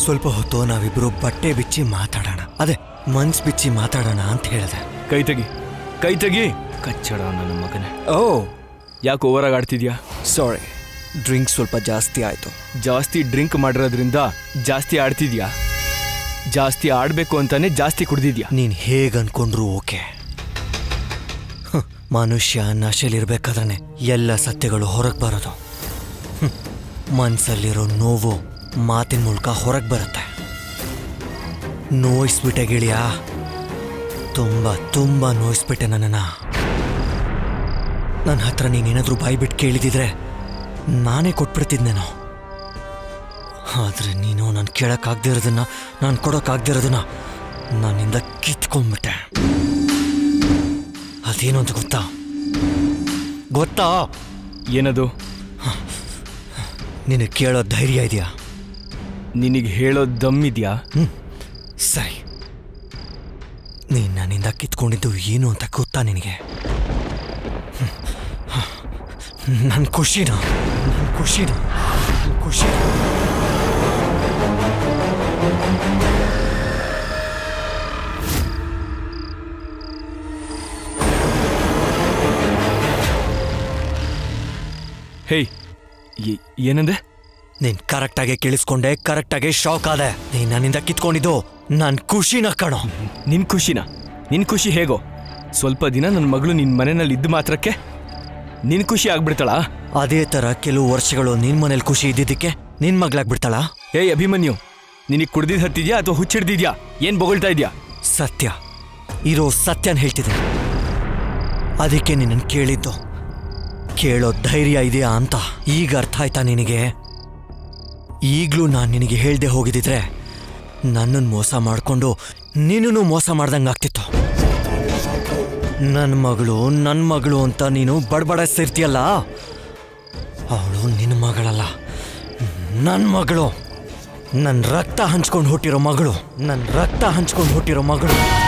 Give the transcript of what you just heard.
ಸ್ವಲ್ಪ ಹೊತ್ತು ನಾವಿಬ್ರು ಬಟ್ಟೆ ಬಿಚ್ಚಿ ಮಾತಾಡೋಣ ಅದೇ ಮನ್ಸ್ ಬಿಚ್ಚಿ ಮಾತಾಡೋಣ ಅಂತ ಹೇಳಿದೆ ಕೈ ತೆಗಿ ಕೈ ತೆಗಿ ಕಚ್ಚಡ ನನ್ನ ಮಗನೇ ಓ ಯಾಕೆ ಓವರಾಗಿ ಆಡ್ತಿದ್ಯಾ ಸಾರಿ ಡ್ರಿಂಕ್ ಸ್ವಲ್ಪ ಜಾಸ್ತಿ ಆಯ್ತು ಜಾಸ್ತಿ ಡ್ರಿಂಕ್ ಮಾಡಿರೋದ್ರಿಂದ ಜಾಸ್ತಿ ಆಡ್ತಿದ್ಯಾ ಜಾಸ್ತಿ ಆಡ್ಬೇಕು ಅಂತಾನೆ ಜಾಸ್ತಿ ಕುಡ್ದಿದ್ಯಾ ನೀನ್ ಹೇಗ್ ಅನ್ಕೊಂಡ್ರು ಓಕೆ ಹ್ಮ್, ಮನುಷ್ಯ ನಶೆಲಿರ್ಬೇಕಾದ್ರೆ ಎಲ್ಲ ಸತ್ಯಗಳು ಹೊರಗೆ ಬರೋದು ಹ್ಮ್, ಮನ್ಸಲ್ಲಿರೋ ನೋವು ಮಾತಿನ ಮೂಲಕ ಹೊರಗೆ ಬರುತ್ತೆ ನೋಯಿಸ್ಬಿಟ್ಟೆ ಗಿಳಿಯಾ ತುಂಬ ತುಂಬ ನೋಯಿಸ್ಬಿಟ್ಟೆ ನನ್ನನ್ನ ನನ್ನ ಹತ್ರ ನೀನೇನಾದ್ರೂ ಬಾಯಿ ಬಿಟ್ಟು ಕೇಳಿದಿದ್ರೆ ನಾನೇ ಕೊಟ್ಬಿಡ್ತಿದ್ನೇನೋ ಆದ್ರೆ ನೀನು ನಾನು ಕೇಳಕ್ಕಾಗ್ದೇ ಇರೋದನ್ನ ನಾನು ಕೊಡೋಕ್ಕಾಗ್ದೇ ಇರೋದನ್ನ ನನ್ನಿಂದ ಕಿತ್ಕೊಂಡ್ಬಿಟ್ಟೆ ಅದೇನು ಅಂತ ಗೊತ್ತಾ ಗೊತ್ತಾ ಏನದು ನಿನಗೆ ಕೇಳೋ ಧೈರ್ಯ ಇದೆಯಾ ನಿನಗೆ ಹೇಳೋ ದಮ್ಮಿದ್ಯಾ ಸರಿ ನೀನು ನನ್ನಿಂದ ಕಿತ್ಕೊಂಡಿದ್ದು ಏನು ಅಂತ ಗೊತ್ತಾ ನಿನಗೆ ನನ್ನ ಖುಷಿನ ನನ್ನ ಖುಷಿನ ನನ್ ಖುಷಿನ ಹೇಯ್ ಏ- ಏನಂದೆ ನೀನ್ ಕರೆಕ್ಟಾಗಿ ಕೇಳಿಸ್ಕೊಂಡೆ ಕರೆಕ್ಟಾಗಿ ಶಾಕ್ ಆದೆ ನೀನ್ ನನ್ನಿಂದ ಕಿತ್ಕೊಂಡಿದ್ದು ನನ್ ಖುಷಿನ ಕಣೋ ನಿನ್ ಖುಷಿನ ನಿನ್ ಖುಷಿ ಹೇಗೋ ಸ್ವಲ್ಪ ದಿನ ನನ್ನ ಮಗಳು ನಿನ್ ಮನೆಯಲ್ಲಿ ಇದ್ದ ಮಾತ್ರಕ್ಕೆ ನಿನ್ ಖುಷಿ ಆಗ್ಬಿಡ್ತಾಳ ಅದೇ ತರ ಕೆಲವು ವರ್ಷಗಳು ನಿನ್ ಮನೇಲಿ ಖುಷಿ ಇದ್ದಿದ್ದಕ್ಕೆ ನಿನ್ ಮಗ್ಳಾಗ್ಬಿಡ್ತಾಳ ಏಯ್ ಅಭಿಮನ್ಯು ನಿನಗೆ ಕುಡ್ದಿದ್ ಹತ್ತಿದ್ಯಾ ಅಥವಾ ಹುಚ್ಚಿಡ್ದಿದ್ಯಾ ಏನ್ ಬೊಗಳ್ತಾ ಇದ್ಯಾ ಸತ್ಯ ಇರೋ ಸತ್ಯನ ಹೇಳ್ತಿದ್ದೀನಿ ಅದಕ್ಕೆ ನಿನ್ನನ್ನು ಕೇಳಿದ್ದು ಕೇಳೋ ಧೈರ್ಯ ಇದೆಯಾ ಅಂತ ಈಗ ಅರ್ಥ ಆಯ್ತಾ ನಿನಗೆ ಈಗಲೂ ನಾನು ನಿನಗೆ ಹೇಳ್ದೆ ಹೋಗಿದ್ದಿದ್ರೆ ನನ್ನನ್ನು ಮೋಸ ಮಾಡಿಕೊಂಡು ನೀನು ಮೋಸ ಮಾಡ್ದಂಗೆ ಆಗ್ತಿತ್ತು ನನ್ನ ಮಗಳು ನನ್ನ ಮಗಳು ಅಂತ ನೀನು ಬಡಬಡ ಸೇರ್ತೀಯಲ್ಲ ಅವಳು ನಿನ್ನ ಮಗಳಲ್ಲ ನನ್ನ ಮಗಳು ನನ್ನ ರಕ್ತ ಹಂಚ್ಕೊಂಡು ಹುಟ್ಟಿರೋ ಮಗಳು ನನ್ನ ರಕ್ತ ಹಂಚ್ಕೊಂಡು ಹುಟ್ಟಿರೋ ಮಗಳು